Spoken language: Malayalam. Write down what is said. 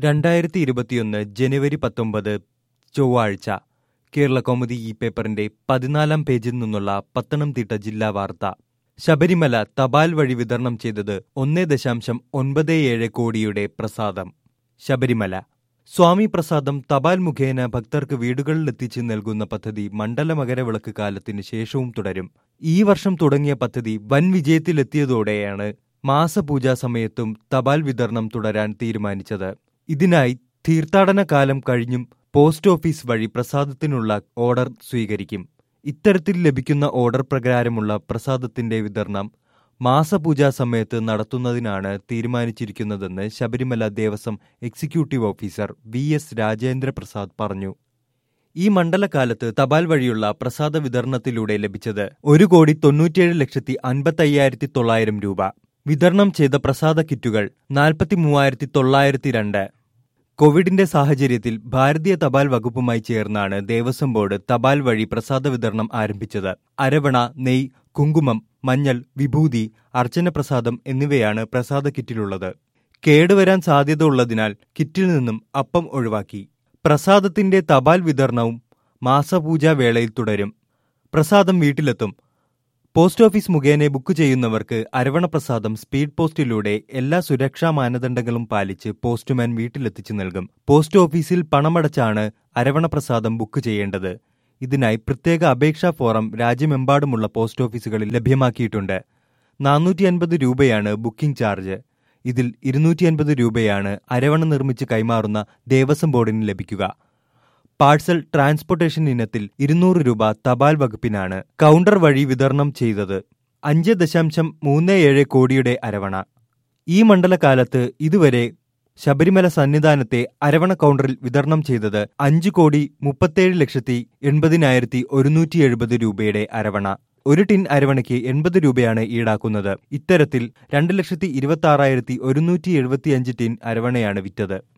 രണ്ടായിരത്തി ഇരുപത്തിയൊന്ന് ജനുവരി പത്തൊമ്പത് ചൊവ്വാഴ്ച കേരള കൗമുദി ഈ പേപ്പറിന്റെ പതിനാലാം പേജിൽ നിന്നുള്ള പത്തനംതിട്ട ജില്ലാ വാർത്ത ശബരിമല തപാൽ വഴി വിതരണം ചെയ്തത് ഒന്നേ ദശാംശം ഒൻപത് ഏഴ് കോടിയുടെ പ്രസാദം ശബരിമല സ്വാമി പ്രസാദം തപാൽ മുഖേന ഭക്തർക്ക് വീടുകളിലെത്തിച്ച് നൽകുന്ന പദ്ധതി മണ്ഡല മകരവിളക്ക് കാലത്തിന് ശേഷവും തുടരും ഈ വർഷം തുടങ്ങിയ പദ്ധതി വൻ വിജയത്തിലെത്തിയതോടെയാണ് മാസപൂജാ സമയത്തും തപാൽ വിതരണം തുടരാൻ തീരുമാനിച്ചത് ഇതിനായി തീർത്ഥാടന കാലം കഴിഞ്ഞും പോസ്റ്റ് ഓഫീസ് വഴി പ്രസാദത്തിനുള്ള ഓർഡർ സ്വീകരിക്കും ഇത്തരത്തിൽ ലഭിക്കുന്ന ഓർഡർ പ്രകാരമുള്ള പ്രസാദത്തിന്റെ വിതരണം മാസപൂജാ സമയത്ത് നടത്തുന്നതിനാണ് തീരുമാനിച്ചിരിക്കുന്നതെന്ന് Sabarimala Devaswom executive officer V S Rajendra Prasad പറഞ്ഞു ഈ മണ്ഡലകാലത്ത് തപാൽ വഴിയുള്ള പ്രസാദ വിതരണത്തിലൂടെ ലഭിച്ചത് ഒരു കോടി തൊണ്ണൂറ്റിയേഴ് ലക്ഷത്തി അൻപത്തയ്യായിരത്തി തൊള്ളായിരം രൂപ വിതരണം ചെയ്ത പ്രസാദ കിറ്റുകൾ നാൽപ്പത്തി മൂവായിരത്തി തൊള്ളായിരത്തി രണ്ട് കോവിഡിന്റെ സാഹചര്യത്തിൽ ഭാരതീയ തപാൽ വകുപ്പുമായി ചേർന്നാണ് ദേവസ്വം ബോർഡ് തപാൽ വഴി പ്രസാദ വിതരണം ആരംഭിച്ചത് അരവണ നെയ് കുങ്കുമം മഞ്ഞൾ വിഭൂതി അർച്ചന പ്രസാദം എന്നിവയാണ് പ്രസാദ കിറ്റിലുള്ളത് കേടുവരാൻ സാധ്യത ഉള്ളതിനാൽ കിറ്റിൽ നിന്നും അപ്പം ഒഴിവാക്കി പ്രസാദത്തിന്റെ തപാൽ വിതരണവും മാസപൂജാ വേളയിൽ തുടരും പ്രസാദം വീട്ടിലെത്തും പോസ്റ്റ് ഓഫീസ് മുഖേന ബുക്ക് ചെയ്യുന്നവർക്ക് അരവണ പ്രസാദം സ്പീഡ് പോസ്റ്റിലൂടെ എല്ലാ സുരക്ഷാ മാനദണ്ഡങ്ങളും പാലിച്ച് പോസ്റ്റ്മാൻ വീട്ടിലെത്തിച്ചു നൽകും പോസ്റ്റ് ഓഫീസിൽ പണമടച്ചാണ് അരവണ പ്രസാദം ബുക്ക് ചെയ്യേണ്ടത് ഇതിനായി പ്രത്യേക അപേക്ഷാ ഫോറം രാജ്യമെമ്പാടുമുള്ള പോസ്റ്റ് ഓഫീസുകളിൽ ലഭ്യമാക്കിയിട്ടുണ്ട് നാനൂറ്റി അൻപത് രൂപയാണ് ബുക്കിംഗ് ചാർജ് ഇതിൽ ഇരുന്നൂറ്റി അൻപത് രൂപയാണ് അരവണ നിർമ്മിച്ച് കൈമാറുന്ന ദേവസ്വം ബോർഡിന് ലഭിക്കുക പാഴ്സൽ ട്രാൻസ്പോർട്ടേഷൻ ഇനത്തിൽ ഇരുന്നൂറ് രൂപ തപാൽ വകുപ്പിനാണ് കൗണ്ടർ വഴി വിതരണം ചെയ്തത് അഞ്ച് ദശാംശം മൂന്ന് ഏഴ് കോടിയുടെ അരവണ ഈ മണ്ഡലകാലത്ത് ഇതുവരെ ശബരിമല സന്നിധാനത്തെ അരവണ കൗണ്ടറിൽ വിതരണം ചെയ്തത് അഞ്ച് കോടി മുപ്പത്തേഴ് ലക്ഷത്തി എൺപതിനായിരത്തി ഒരുന്നൂറ്റി എഴുപത് രൂപയുടെ അരവണ ഒരു ടിൻ അരവണയ്ക്ക് എൺപത് രൂപയാണ് ഈടാക്കുന്നത് ഇത്തരത്തിൽ രണ്ട് ലക്ഷത്തി ഇരുപത്തി ആറായിരത്തി ഒരുന്നൂറ്റി എഴുപത്തിയഞ്ച് ടിൻ അരവണയാണ് വിറ്റത്